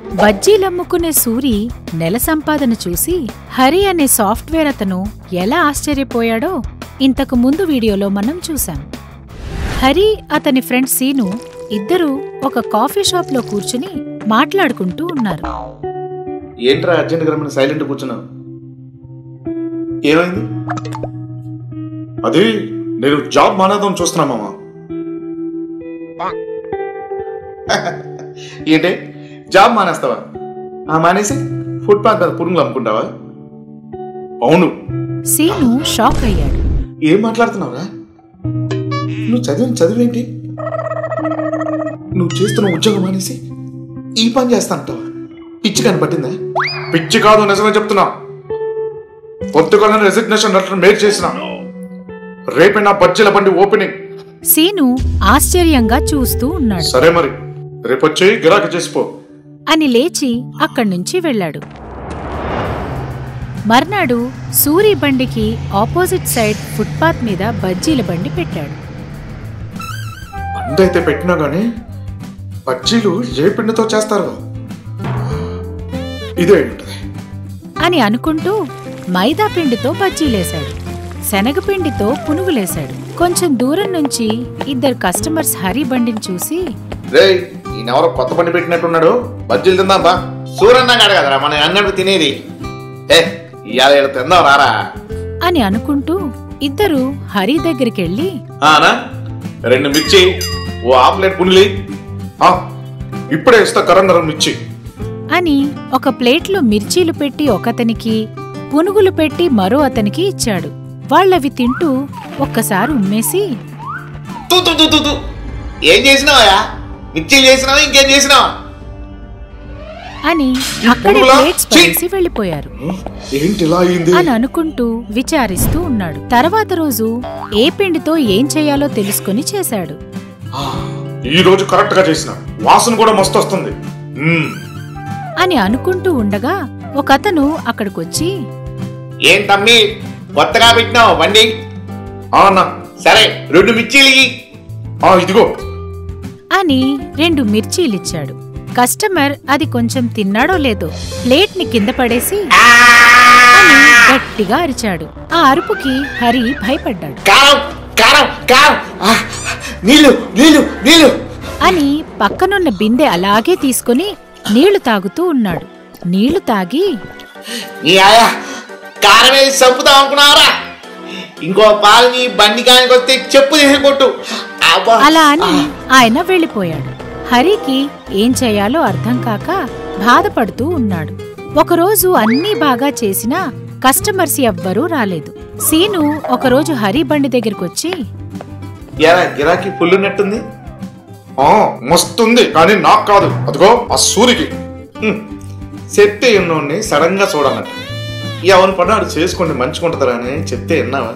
బజ్జీలమ్ముకునే సూరి నెల సంపాదన చూసి హరి అనే సాఫ్ట్వేర్ అతను ఎలా ఆశ్చర్యపోయాడో ఇంతకు ముందు వీడియోలో మనం చూశాం హరి అతని ఫ్రెండ్ సీను ఇద్దరూ ఒక కాఫీ షాప్లో కూర్చుని మాట్లాడుకుంటూ ఉన్నారు ఏంట్రా అర్జెంట్ రమ్మని సైలెంట్ కూర్చున్నావు ఏమైంది అది నేను జాబ్ మానేద్దాం చూస్తున్నా మామ ఏంటి జాబ్ మానేస్తావా ఆ మానేసి ఫుట్పాత్ మీద పురుగులు అమ్ముకుంటావా అవును సీను షాక్ అయ్యాడు ఏం మాట్లాడుతున్నావురా నువ్వు చదివిన చదివేంటి నువ్వు చేస్తున్న ఉద్యోగం మానేసి ఈ పని చేస్తా అంటావా పిచ్చి కనపట్టిందా పిచ్చి కాదు నిజమే చెప్తున్నా పొద్దుగానే రెసిగ్నేషన్ లెటర్ మేల్ చేసిన రేపే నా బజ్జీల బండి ఓపెనింగ్ సీను ఆశ్చర్యంగా చూస్తూ ఉన్నాడు సరే మరి రేపొచ్చి గిరాకీ చేసిపో అని లేచి అక్కడ్నుంచి వెళ్ళాడు మర్నాడు సూరి బండికి ఆపోజిట్ సైడ్ ఫుట్పాత్ మీద బజ్జీల బండి పెట్టాడు బండి అయితే పెట్టినా గానీ బజ్జీలు ఏ పిండితో చేస్తారు ఇదే అయి ఉంటది అని అనుకుంటూ మైదా పిండితో బజ్జీలేశాడు శనగపిండితో పునుగులేశాడు కొంచెం దూరం నుంచి ఇద్దరు కస్టమర్స్ హరి బండిని చూసి రే ఈయనెవరో కొత్త బండి పెట్టినట్టున్నాడు బజ్జీలు తిందాం బా సూరన్న కాడు కదరా మన అన్నట్టు తినేది ఏ ఇవాళ ఈడ తిందాం రారా అని అనుకుంటూ ఇద్దరు హరి దగ్గరికెళ్ళి ఆనా రెండు మిర్చి ఓ ఆమ్లెట్ పుండ్లి ఆ, ఇప్పుడే ఇస్తా కరంగరం మిర్చి అని ఒక ప్లేట్లో మిర్చీలు పెట్టి ఒకతనికి పునుగులు పెట్టి మరో అతనికి ఇచ్చాడు వాళ్ళవి తింటూ ఒక్కసారి ఉమ్మేసి తూ తూ తూ తూ తూ. ఏం చేసినావా మిర్చీలు చేసినావా ఇంకేం చేసినావా అని అక్కడే పునుగులా? ప్లేట్స్ ఛీ! పడేసి వెళ్ళిపోయారు ఏంటి ఇలా అయింది అని అనుకుంటూ విచారిస్తూ ఉన్నాడు తర్వాత రోజు ఏ పిండితో ఏం చేయాలో తెలుసుకుని చేశాడు ఈ రోజు కరెక్ట్ గా చేసిన వాసన కూడా మస్తు వస్తుంది మ్మ్. అని అనుకుంటూ ఉండగా ఒకతను అక్కడికొచ్చి ఏం తమ్మి కొత్తగా పెట్టినావు బండి ఆ అన్న సరే రెండు మిర్చీలు ఇయ్యి. ఆ ఇదిగో అని రెండు మిర్చీలిచ్చాడు కస్టమర్ అది కొంచెం తిన్నాడో లేదో ప్లేట్ని కింద పడేసి అని గట్టిగా అరిచాడు ఆ అరుపుకి హరి భయపడ్డాడు కారం కారం కారం ఆ, నీళ్ళు నీళ్ళు నీళ్ళు అని పక్కనున్న బిందె అలాగే తీసుకుని నీళ్లు తాగుతూ ఉన్నాడు నీళ్లు తాగి నీ ఆయా కారం వేసి చంపుతాం అనుకున్నావరా ఇంకో పాలు నీ బండి కానికి వస్తే చెప్పు తీసి కొట్టు అబ్బా. అలా అని ఆయన వెళ్ళిపోయాడు హరికి ఏం చేయాలో అర్థం కాక బాధపడుతూ ఉన్నాడు ఒకరోజు అన్నీ బాగా చేసినా కస్టమర్స్ ఎవ్వరూ రాలేదు సీను ఒకరోజు హరి బండి దగ్గరకొచ్చి ఎరా గిరాకీ పుల్లున్నట్టుంది ఆ మస్తుంది కానీ నాకు కాదు అదిగో ఆ సూరికి హ్మ్. చెప్తే ఎన్నోడిని సడన్ గా చూడాలంట ఎవరి పని ఆడు చేసుకోండి మంచిగుంటుందిరా అని చెప్తే విన్నావా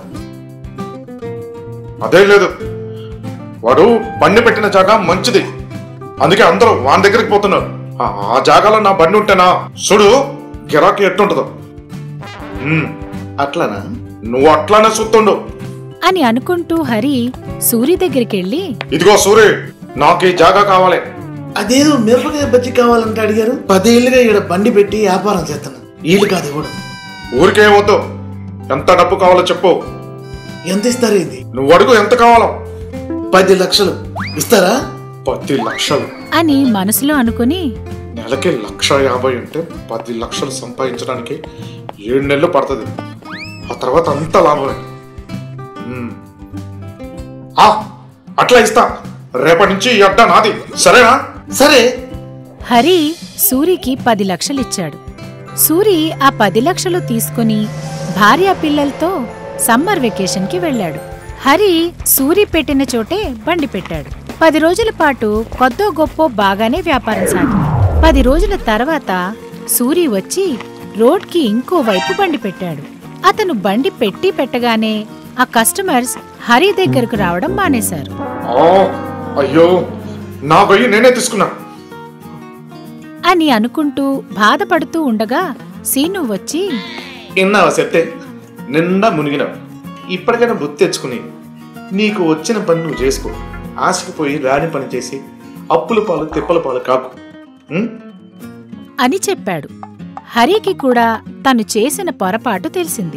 అదే లేదు వాడు బండి పెట్టిన జాగా మంచిది అందుకే అందరూ వాని దగ్గరికి పోతున్నారు ఆ ఆ జాగాలో నా బండి ఉంటేనా చూడు గిరాకీ ఎట్టుంటదో హ్మ్. అట్లానా నువ్వు అట్లానే చూస్తుండు అని అనుకుంటూ హరి సూరి దగ్గరికెళ్ళి ఇదిగో సూరి నాకు ఈ జాగా కావాలి అదేదో మిరపకాయ బజ్జి కావాలంటే అడిగారు పదేళ్ళుగా ఇక్కడ బండి పెట్టి వ్యాపారం చేస్తాను వీళ్ళు కాదు ఇవ్వడం ఊరికే వద్దు ఎంత డబ్బు కావాలో చెప్పు ఎంత ఇస్తారు ఇది నువ్వు అడుగు ఎంత కావాలో పది లక్షలు ఇస్తారా పది లక్షలు అని మనసులో అనుకుని నెలకి లక్ష యాభై అంటే పది లక్షలు సంపాదించడానికి ఏడు నెలలు పడుతుంది ఆ తర్వాత అంత లాభమే మ్మ్. ఆ, అట్లా ఇస్తా రేపటి నుంచి ఈ అడ్డ నాది సరేనా సరే హరి సూరికి పది లక్షలిచ్చాడు సూరి ఆ పది లక్షలు తీసుకుని భార్య పిల్లలతో సమ్మర్ వెకేషన్కి వెళ్ళాడు హరి సూరి పెట్టిన చోటే బండి పెట్టాడు పది రోజుల పాటు కొద్దో గొప్ప బాగానే వ్యాపారం సాగింది పది రోజుల తర్వాత సూరి వచ్చి రోడ్కి ఇంకో వైపు బండి పెట్టాడు అతను బండి పెట్టి పెట్టగానే ఆ కస్టమర్స్ హరి దగ్గరకు రావడం మానేశారు ఆ, అయ్యో నా గొయ్యి నేనే తీసుకున్నా అని అనుకుంటూ బాధపడుతూ ఉండగా సీను వచ్చి విన్నావా చెప్తే నిండా మునిగినావు ఇప్పటికైనా బుద్ధి తెచ్చుకుని నీకు వచ్చిన పని నువ్వు చేసుకో ఆశకు పోయి రాని పని చేసి అప్పుల పాలు తిప్పల పాలు కాకు ఉం? అని చెప్పాడు హరికి కూడా తను చేసిన పొరపాటు తెలిసింది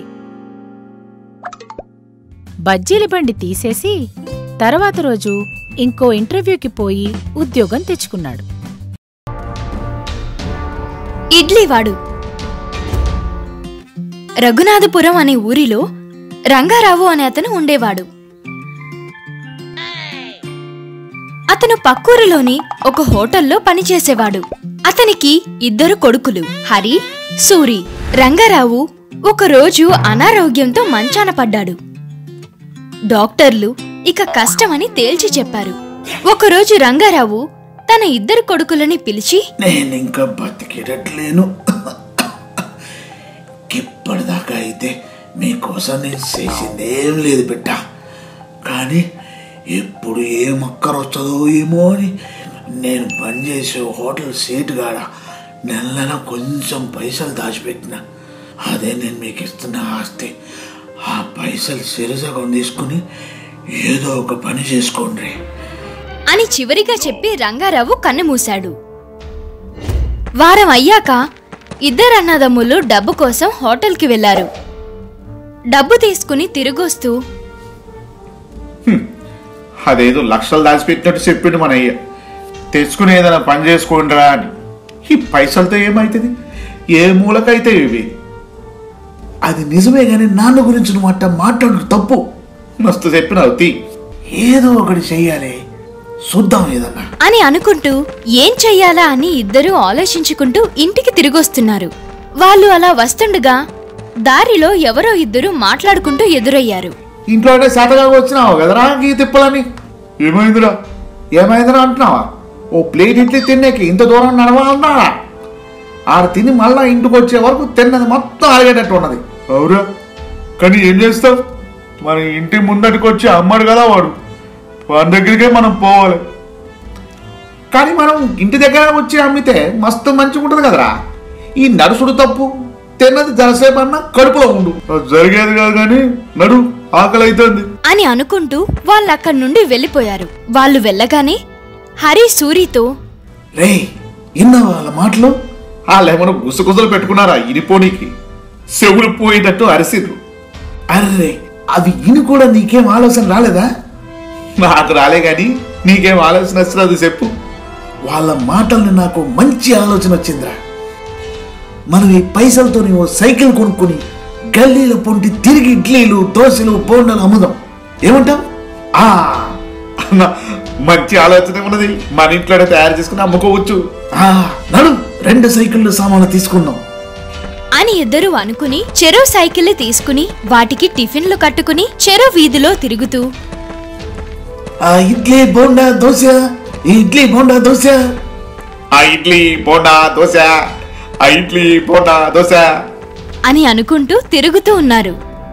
బజ్జీల బండి తీసేసి తర్వాత రోజు ఇంకో ఇంటర్వ్యూకి పోయి ఉద్యోగం తెచ్చుకున్నాడు ఇడ్లీవాడు రఘునాథపురం అనే ఊరిలో రంగారావు అనే అతను ఉండేవాడు అతను పక్కూరిలోని ఒక హోటల్లో పనిచేసేవాడు అతనికి ఇద్దరు కొడుకులు హరి సూరి రంగారావు ఒకరోజు అనారోగ్యంతో మంచాన పడ్డాడు డాక్టర్లు ఇక కష్టమని తేల్చి చెప్పారు ఒకరోజు రంగారావు తన ఇద్దరు కొడుకులని పిలిచి నేను ఇంకా బతికేటట్లేను ఇప్పటిదాకా అయితే మీకోసం నేను చేసింది ఏం లేదు బిడ్డ కానీ ఎప్పుడు ఏ మక్కర వస్తుందో ఏమో అని నేను పనిచేసే హోటల్ సీటు కాడ నెల నెల కొంచెం పైసలు దాచిపెట్టిన అదే నేను మీకు ఇస్తున్న ఆస్తి ఆ పైసలు సిరసగం తీసుకుని ఏదో ఒక పని చేసుకోండి అని చివరిగా చెప్పి రంగారావు కన్నుమూశాడు వారం అయ్యాక ఇద్దరు అన్నదమ్ములు డబ్బు కోసం హోటల్కి వెళ్లారు డబ్బు తీసుకుని తిరిగొస్తూ అదేదో లక్షలు దాచిపెట్టినట్టు చెప్పిండు మన అయ్య తెచ్చుకుని ఏదైనా పని చేసుకోండిరా అని ఈ పైసలతో ఏమైతుంది ఏ మూలకైతే ఇవి అది నిజమే కానీ నాన్న గురించి నువ్వు అట్ట మాట్లాడు తప్పు మస్తు చెప్పినావు తీ ఏదో ఒకటి చెయ్యాలి చూద్దాం ఏదన్నా అని అనుకుంటూ ఏం చెయ్యాలా అని ఇద్దరూ ఆలోచించుకుంటూ ఇంటికి తిరిగొస్తున్నారు వాళ్ళు అలా వస్తుండగా దారిలో ఎవరో ఇద్దరు మాట్లాడుకుంటూ ఎదురయ్యారు ఇంట్లోనే శాతగా వచ్చినావు కదరా ఈ తిప్పలని ఏమైందిరా ఏమైందిరా అంటున్నావా ఓ ప్లేట్ ఇడ్లీ తినేకి ఇంత దూరం నడవాలన్నాడా ఆడ తిని మళ్ళా ఇంటికి వచ్చే వరకు తిన్నది మొత్తం అరిగేటట్టు ఉన్నది అవురా కానీ ఏం చేస్తావు మన ఇంటి ముందటికి వచ్చి అమ్మాడు కదా వాడు వాడి దగ్గరికే మనం పోవాలి కానీ మనం ఇంటి దగ్గర వచ్చి అమ్మితే మస్తు మంచిగా ఉంటుంది కదరా ఈ నడుసుడు తప్పు తిన్నది జరసేపు అన్నా కడుపులో ఉండు అది జరిగేది కాదు కానీ నడు ఆకలి అవుతుంది అని అనుకుంటూ వాళ్ళక్కడి నుండి వెళ్ళిపోయారు వాళ్ళు వెళ్ళగానే హరి సూరితో రే విన్నావా వాళ్ళ మాటలు వాళ్ళేమన్నా గుసగుసలు పెట్టుకున్నారా ఇనిపోనీకి చెవులు పోయేటట్టు అరిసిర్రు అర్రే అవి ఇని కూడా నీకేం ఆలోచన రాలేదా నాకు రాలే గాని నీకేం ఆలోచన వచ్చినది చెప్పు వాళ్ళ మాటల్ని నాకు మంచి ఆలోచన వచ్చిందిరా మనం ఈ పైసలతో ఓ సైకిల్ కొనుక్కుని గల్లీల పొంటి తిరిగి ఇడ్లీలు దోశలు బోండాలు అమ్ముదాం ఏమంటావ్ ఆ అన్న మంచి ఆలోచన ఉన్నది మన ఇంట్లోనే తయారు చేసుకుని అమ్ముకోవచ్చు ఆ నడు రెండు సైకిళ్ళు సామాన్లు తీసుకుందాం అని ఇద్దరూ అనుకుని చెరో సైకిల్ తీసుకుని వాటికి టిఫిన్లు కట్టుకుని చెరో వీధిలో తిరుగుతూ ఆ ఇడ్లీ బోండా దోశ ఈ ఇడ్లీ బోండా దోశ ఆ ఇడ్లీ బోండా దోశ ఆ ఇడ్లీ బోండా దోశ అని అనుకుంటూ తిరుగుతూ ఉన్నారు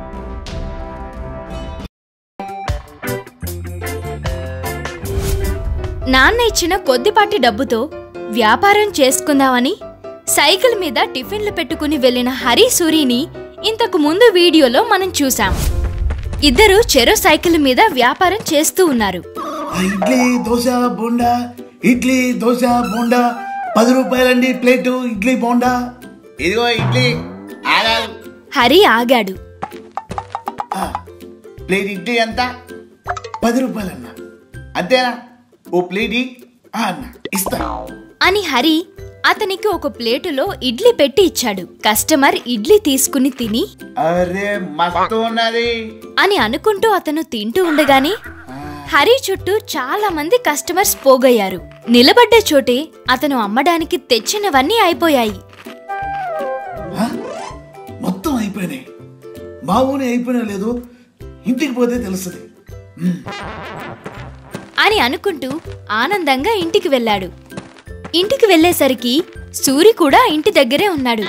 నాన్న ఇచ్చిన కొద్దిపాటి డబ్బుతో వ్యాపారం చేసుకుందామని సైకిల్ మీద టిఫిన్లు పెట్టుకుని వెళ్ళిన హరి సూరిని ఇంతకు ముందు వీడియోలో మనం చూసాం ఇద్దరు చెరో సైకిల్ మీద వ్యాపారం చేస్తూ ఉన్నారు ఆ ఇడ్లీ దోశ బోండా ఇడ్లీ దోశ బోండా పది రూపాయలండి ప్లేటు ఇడ్లీ బోండా ఇదిగో ఇడ్లీ ఆగాదు హరి ఆగాడు ఆ, ప్లేట్ ఇడ్లీ ఎంత పది రూపాయలన్నా అంతేనా ఓ ప్లేట్ ఇ. ఆ, అన్న ఇస్తా అని హరి అతనికి ఒక ప్లేటులో ఇడ్లీ పెట్టి ఇచ్చాడు కస్టమర్ ఇడ్లీ తీసుకుని తిని అరే మస్తు ఉన్నది అని అనుకుంటూ అతను తింటూ ఉండగానే హరి చుట్టూ చాలా మంది కస్టమర్స్ పోగయ్యారు నిలబడ్డ చోటే అతను అమ్మడానికి తెచ్చినవన్నీ అయిపోయాయి ఆ? మొత్తం అయిపోయినాయి మా ఊని అయిపోయినా లేదు ఇంటికి పోతే తెలుస్తుంది అని అనుకుంటూ ఆనందంగా ఇంటికి వెళ్ళాడు ఇంటికి వెళ్ళేసరికి సూరి కూడా ఇంటి దగ్గరే ఉన్నాడు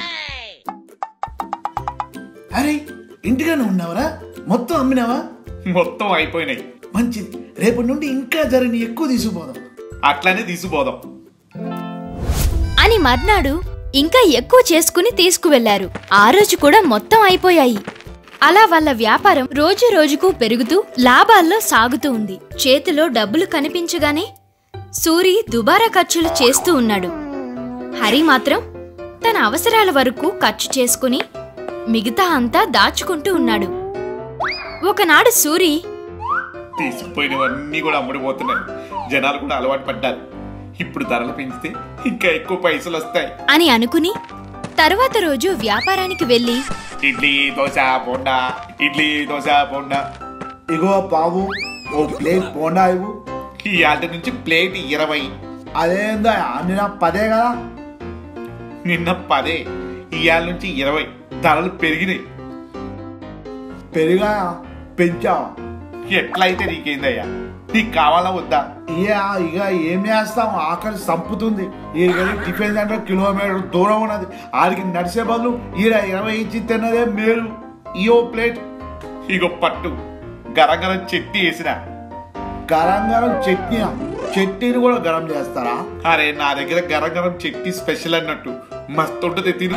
అరే ఇంటిగానే ఉన్నావరా మొత్తం అమ్మినావా మొత్తం అయిపోయినాయి మంచిది రేపటి నుండి ఇంకా జరని ఎక్కువ తీసుకుపోదాం అట్లానే తీసుకుపోదాం అని మర్నాడు ఇంకా ఎక్కువ చేసుకుని తీసుకువెళ్లారు ఆ రోజు కూడా మొత్తం అయిపోయాయి అలా వాళ్ళ వ్యాపారం రోజు రోజుకు పెరుగుతూ లాభాల్లో సాగుతూ ఉంది చేతిలో డబ్బులు కనిపించగానే సూరి దుబారా ఖర్చులు చేస్తూ ఉన్నాడు హరి మాత్రం తన అవసరాల వరకు ఖర్చు చేసుకుని మిగతా అంతా దాచుకుంటూ ఉన్నాడు ఒకనాడు సూరి తీసుకుపోయినవన్నీ కూడా అమ్ముడిపోతున్నాయి జనాలు కూడా అలవాటు పడ్డారు ఇప్పుడు ధరలు పెంచితే ఇంకా ఎక్కువ పైసలు వస్తాయి అని అనుకుని తరువాత రోజు వ్యాపారానికి వెళ్ళి ఇడ్లీ దోశ బోండా ఇడ్లీ దోశ బోండా ఇగో బాబు ఓ ప్లేట్ బోండా ఇవ్వు ఈ ఆట నుంచి ప్లేట్ ఇరవై అదేందా నిన్న పదే కదా నిన్న పదే ఇవాళ నుంచి ఇరవై ధరలు పెరిగినాయి పెరిగా పెంచా ఎట్లయితే నీకేందయ్యా నీకు కావాలా వద్దా ఇక ఇక ఏం చేస్తాం ఆకలి సంపుతుంది ఈడికి టిఫిన్ సెంటర్ కిలోమీటర్ దూరం ఉన్నది ఆడికి నడిచే బదులు ఈడ ఇరవై ఇచ్చి తిన్నదే మేలు ఈ ఓ ప్లేట్ ఇగో పట్టు గరగరం చెట్టి వేసిన గరం గరం చట్నీ చట్నీని కూడా గరం చేస్తారా అరే నా దగ్గర గరం గరం చెట్టి స్పెషల్ అన్నట్టు మస్తు ఉంటుంది తిను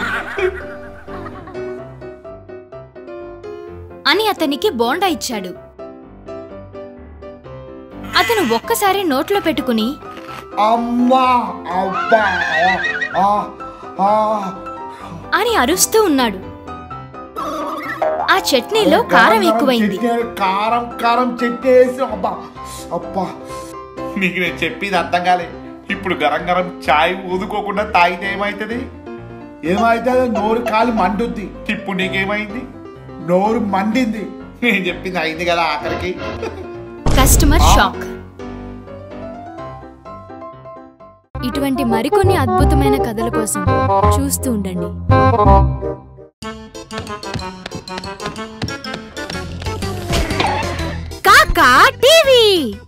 అని అతనికి బోండా ఇచ్చాడు అతను ఒక్కసారి నోట్లో పెట్టుకుని అమ్మా అబ్బా ఆ, ఆ, అని అరుస్తూ ఉన్నాడు ఆ చట్నీలో కారం గరం ఎక్కువైంది చట్నీ, కారం కారం చట్నీ వేసి అబ్బా అబ్బా నీకు నేను చెప్పేది అర్థం కాలే ఇప్పుడు గరం గరం చాయ్ ఊదుకోకుండా తాగితే ఏమైతుంది ఏమైతే నోరు కాలి మండుద్ది ఇప్పుడు నీకేమైంది నోరు మండింది నేను చెప్పింది అయింది కదా ఆఖరికి కస్టమర్ షాక్ ఇటువంటి మరికొన్ని అద్భుతమైన కథల కోసం చూస్తూ ఉండండి కాకా టీవీ